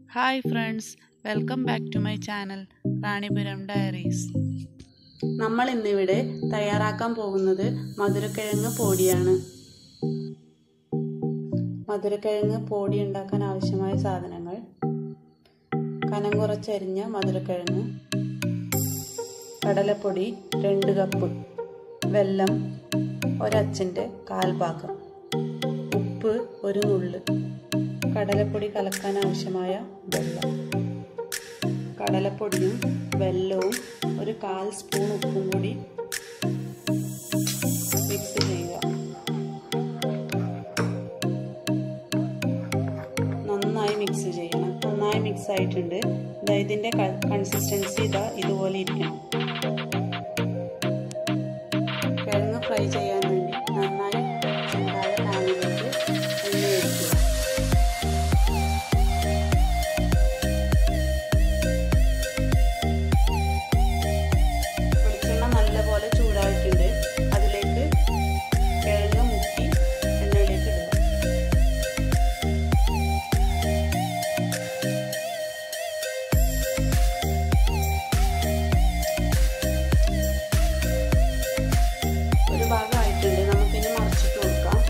hi friends welcome back to my channel Ranipuram diaries നമ്മൾ ഇന്നിവിടെ തയ്യാറാക്കാൻ പോകുന്നത് മധുരക്കിഴങ്ങ് പൊടിയാണ് മധുരക്കിഴങ്ങ് പൊടി ഉണ്ടാക്കാൻ ആവശ്യമായ സാധനങ്ങൾ കനം കുറച്ചരിഞ്ഞ മധുരക്കിഴങ്ങ് കടലപ്പൊടി രണ്ട് കപ്പ് വെല്ലം ഒരച്ചിൻ്റെ കാൽഭാഗം ഉപ്പ് ഒരു നുള്ള് കടലപ്പൊടി കലക്കാൻ ആവശ്യമായ വെള്ളം കടലപ്പൊടിയും വെല്ലവും ഒരു കാൽ സ്പൂൺ ഉപ്പും കൂടി മിക്സ് ചെയ്യുക നന്നായി മിക്സ് ചെയ്യണം നന്നായി മിക്സ് ആയിട്ടുണ്ട് ഇതാ ഇതിൻ്റെ കൺസിസ്റ്റൻസി ഇതാ ഇതുപോലെ ഇരിക്കണം കിഴങ്ങ് ഫ്രൈ ചെയ്യാൻ വേണ്ടി നന്നായി ചൂടായ പാനിലേക്ക് എണ്ണ ഒഴിക്കുക വെളിച്ചെണ്ണ നല്ലപോലെ ചൂടായിട്ടുണ്ട് അതിലേക്ക് കിഴങ്ങ് മുക്കി എണ്ണയിലേക്ക് ഇടുക ഒരു ഭാഗമായിട്ടുണ്ട് നമുക്കിനി മറിച്ചിട്ട് കൊടുക്കാം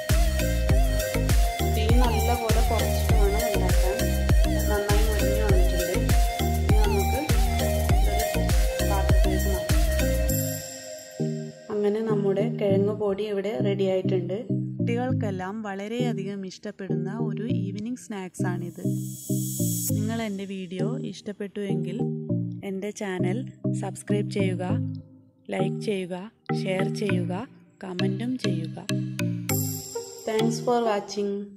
തീ നല്ലപോലെ കുറച്ചിട്ട് വേണം ഉണ്ടാക്കാൻ നന്നായി മുരിഞ്ഞ് വന്നിട്ടുണ്ട് ഇനി നമുക്ക് ഇതൊരു പാത്രത്തിലേക്ക് മാറ്റാം അങ്ങനെ നമ്മുടെ കിഴങ്ങ് പൊടി ഇവിടെ റെഡി ആയിട്ടുണ്ട് കുട്ടികൾക്കെല്ലാം വളരെയധികം ഇഷ്ടപ്പെടുന്ന ഒരു ഈവനിങ് സ്നാക്സ് ആണിത് നിങ്ങൾ എൻ്റെ വീഡിയോ ഇഷ്ടപ്പെട്ടുവെങ്കിൽ എൻ്റെ ചാനൽ സബ്സ്ക്രൈബ് ചെയ്യുക ലൈക്ക് ചെയ്യുക ഷെയർ ചെയ്യുക കമൻറ്റും ചെയ്യുക താങ്ക്സ് ഫോർ വാച്ചിങ്